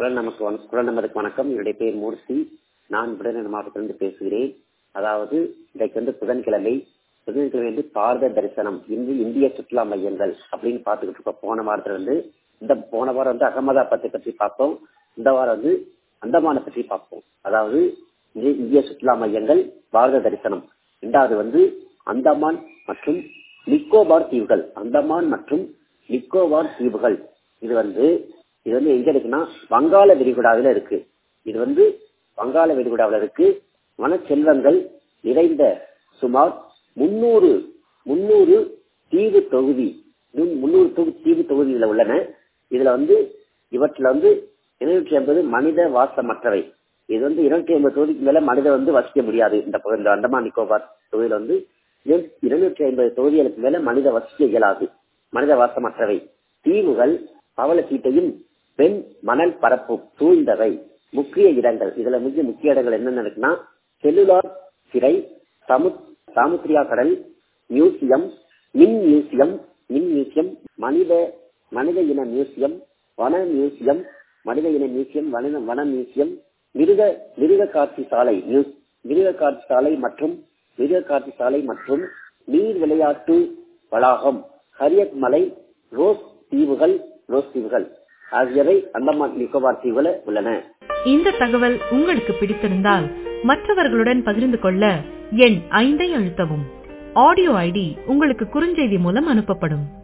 குரல் நமக்கு வண- குரல் நமதுக்கு வணக்கம் என்னுடைய பேர் மூர்த்தி நான் விருதுநகர் மாவட்டத்திலிருந்து பேசுகிறேன் அதாவது இன்றைக்கு வந்து புதன்கிழமை புதன்கிழமை வந்து பாரத தரிசனம் இந்து இந்திய சுற்றுலா மையங்கள் அப்படின்னு பார்த்துக்கிட்டு இருக்கோம் போன வாரத்துல வந்து இந்த போன வாரம் வந்து அகமதாபாத்தை பற்றி பார்த்தோம் இந்த வாரம் வந்து அந்தமானை பற்றி பார்ப்போம் அதாவது இந்திய- இந்திய சுற்றுலா மையங்கள் பாரத தரிசனம் இரண்டாவது வந்து அந்தமான் மற்றும் நிக்கோபார் தீவுகள் அந்தமான் மற்றும் நிக்கோபார் தீவுகள் இது வந்து இது வந்து எங்க இருக்குன்னா வங்காள விரிகுடாவில் இருக்கு இது வந்து வங்காள விரிகுடாவில் இருக்கு வனச்செல்வங்கள் நிறைந்த சுமார் முன்னூறு முன்னூறு தீவு தொகுதி இன்னும் முன்னூறு தொகு- தீவு தொகுதிகள் உள்ளன இதுல வந்து இவற்றில் வந்து இருநூற்றி ஐம்பது மனித வாசமற்றவை இது வந்து இருநூற்றி ஐம்பது தொகுதிக்கு மேல மனிதன் வந்து வசிக்க முடியாது இந்த பகு- இந்த அந்தமான் நிக்கோபார் தொகுதியில வந்து இருநூற்றி ஐம்பது தொகுதிகளுக்கு மேல மனித வசிக்க இயலாது மனித வாசமற்றவை தீவுகள் பவளத்தீட்டையும் பெண் மணல் பரப்பும் சூழ்ந்தவை முக்கிய இடங்கள் இதுல மிக முக்கிய இடங்கள் என்னென்ன இருக்குன்னா செல்லுலார் சிறை சமு சாமுத்திரியா கடல் மியூசியம் மின் மியூசியம் மின் மியூசியம் மனித மனித இன மியூசியம் வன மியூசியம் மனித இன மியூசியம் வன வன மியூசியம் மிருக மிருக காட்சி சாலை மியூ- மிருக காட்சி சாலை மற்றும் மிருக காட்சி சாலை மற்றும் நீர் விளையாட்டு வளாகம் ஹரியத் மலை ரோஸ் தீவுகள் ரோஸ் தீவுகள் ஆகியவை அந்தமான் நிக்கோபார் தீவுல உள்ளன இந்த தகவல் உங்களுக்கு பிடித்திருந்தால் மற்றவர்களுடன் பகிர்ந்து கொள்ள எண் ஐந்தை அழுத்தவும் ஆடியோ ஐடி உங்களுக்கு குறுஞ்செய்தி மூலம் அனுப்பப்படும்